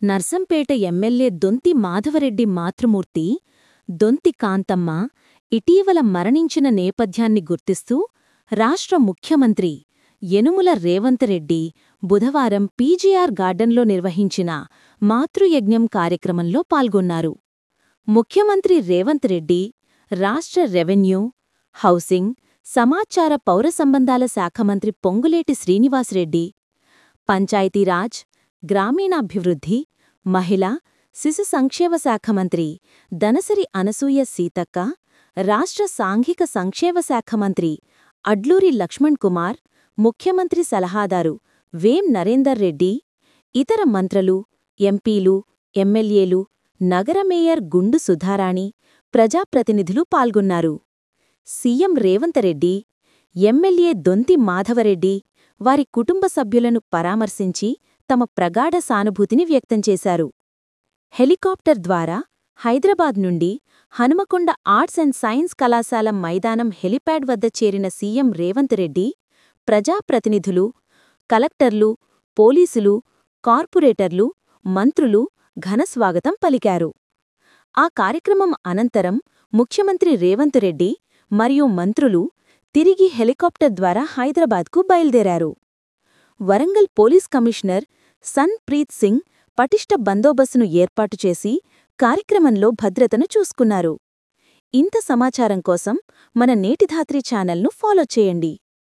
Narsampet MLA Donthi Madhava Reddy మాతృమూర్తి దొంతి కాంతమ్మ ఇటీవల మరణించిన నేపథ్యాన్ని గుర్తిస్తూ రాష్ట్ర ముఖ్యమంత్రి యనుముల రేవంత్ రెడ్డి బుధవారం పీజీఆర్ గార్డెన్లో నిర్వహించిన మాతృయజ్ఞం కార్యక్రమంలో పాల్గొన్నారు ముఖ్యమంత్రి రేవంత్ రెడ్డి రాష్ట్ర రెవెన్యూ హౌసింగ్ సమాచార పౌర సంబంధాల శాఖ మంత్రి పొంగులేటి శ్రీనివాసరెడ్డి పంచాయతీరాజ్ గ్రామీణాభివృద్ధి మహిళా శిశు సంక్షేమ శాఖ మంత్రి దనసరి అనసూయ సీతక్క రాష్ట్ర సాంఘిక సంక్షేమ శాఖ మంత్రి అడ్లూరి లక్ష్మణ్ కుమార్ ముఖ్యమంత్రి సలహాదారు వేం నరేందర్ రెడ్డి ఇతర మంత్రులు ఎంపీలు ఎమ్మెల్యేలు నగర మేయర్ గుండు సుధారాణి ప్రజాప్రతినిధులు పాల్గొన్నారు సీఎం రేవంత్ రెడ్డి ఎమ్మెల్యే దొంతి మాధవరెడ్డి వారి కుటుంబ సభ్యులను పరామర్శించి తమ ప్రగాఢ సానుభూతిని వ్యక్తం చేశారు హెలికాప్టర్ ద్వారా హైదరాబాద్ నుండి హనుమకొండ ఆర్ట్స్ అండ్ సైన్స్ కళాశాల మైదానం హెలిప్యాడ్ వద్ద చేరిన సీఎం రేవంత్ రెడ్డి ప్రజాప్రతినిధులు కలెక్టర్లు పోలీసులు కార్పొరేటర్లు మంత్రులు ఘనస్వాగతం పలికారు ఆ కార్యక్రమం అనంతరం ముఖ్యమంత్రి రేవంత్ రెడ్డి మరియు మంత్రులు తిరిగి హెలికాప్టర్ ద్వారా హైదరాబాద్కు బయల్దేరారు Warangal police commissioner Sunpreet Singh పటిష్ట బందోబస్తును ఏర్పాటు చేసి కార్యక్రమంలో భద్రతను చూసుకున్నారు ఇంత సమాచారం కోసం మన నేటిధాత్రి ఛానల్ను ఫాలో చేయండి